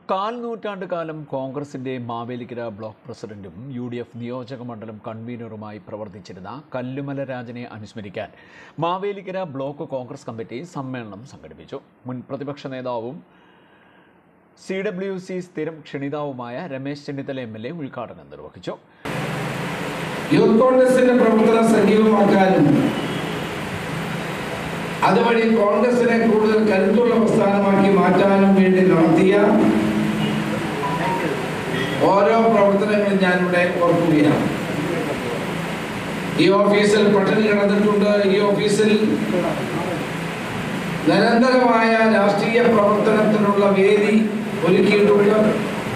കാൽ നൂറ്റാണ്ട് കാലം കോൺഗ്രസിന്റെ മാവേലിക്കര ബ്ലോക്ക് പ്രസിഡന്റും യു ഡി എഫ് നിയോജക മണ്ഡലം കൺവീനറുമായി പ്രവർത്തിച്ചിരുന്ന കല്ലുമല രാജനെ അനുസ്മരിക്കാൻ മാവേലിക്കര ബ്ലോക്ക് കോൺഗ്രസ് കമ്മിറ്റി സമ്മേളനം സംഘടിപ്പിച്ചു മുൻ പ്രതിപക്ഷ നേതാവും സി ഡബ്ല്യു സി സ്ഥിരം ക്ഷണിതാവുമായ Ramesh Chennithala M L A ഉദ്ഘാടനം നിർവഹിച്ചു യൂത്ത് കോൺഗ്രസിന്റെ പ്രവർത്തനം സജീവമാക്കാനും അതുവഴി കോൺഗ്രസിനെ കൂടുതൽ കരുത്തുള്ള പ്രസ്ഥാനമാക്കി മാറ്റാനും വേണ്ടി നടത്തിയ ഓരോ പ്രവർത്തനങ്ങളും ഞാനിവിടെ ഓർക്കുകയാണ് ഈ ഓഫീസിൽ പട്ടിണി കിടന്നിട്ടുണ്ട് ഈ ഓഫീസിൽ നിരന്തരമായ രാഷ്ട്രീയ പ്രവർത്തനത്തിനുള്ള വേദി ഒരുക്കിയിട്ടുണ്ട്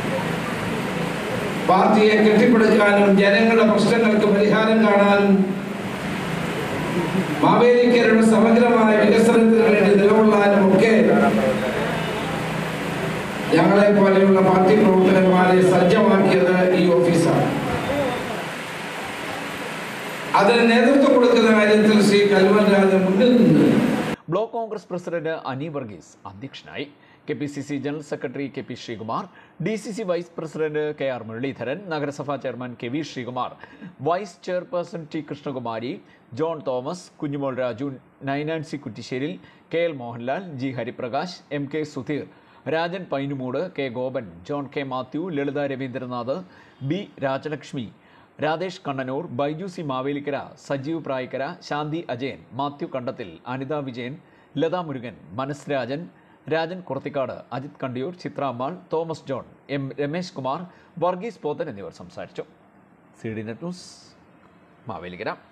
പാർട്ടിയെ കെട്ടിപ്പടുക്കാനും ജനങ്ങളുടെ പ്രശ്നങ്ങൾക്ക് പരിഹാരം കാണാനും മാവേലിക്കരുടെ സമഗ്രമായ വികസനത്തിന് വേണ്ടി നിലകൊള്ളാനും ഒക്കെ ഞങ്ങളെ പോലെയുള്ള പാർട്ടി പ്രവർത്തകന്മാരെ സജ്ജമാക്കിയത് ഈ ഓഫീസാണ് അതിന് നേതൃത്വം കൊടുക്കുന്ന കാര്യത്തിൽ ശ്രീ കൽവൻ രാജ മുന്നിൽ നിന്ന് ബ്ലോക്ക് കോൺഗ്രസ് പ്രസിഡന്റ് അനി വർഗീസ് അധ്യക്ഷനായി K P C C general secretary K P Sreekumar D C C vice president K R Muraleedharan നഗരസഭാ chairman K V Sreekumar vice chairperson T Krishnakumari John Thomas Kunjumol Raju Nainancy Kuttisseril K L Mohanlal G Hariprakash M K Sudheer Rajan Painumoodu K Gopan John K Mathew Lalitha Ravindranath B Rajalakshmi Radhesh Kannanoor Baiju C Mavelikara Sajeev Prayikkara Shanthi Ajayan Mathew Kandathil Anitha Vijayan Latha Murukan Manas Rajan Rajan Kurathikad Ajith Kandiyoor Chithrammal Thomas John M Ramesh Kumar Varghese Pothan എന്നിവർ സംസാരിച്ചു C D net news Mavelikkara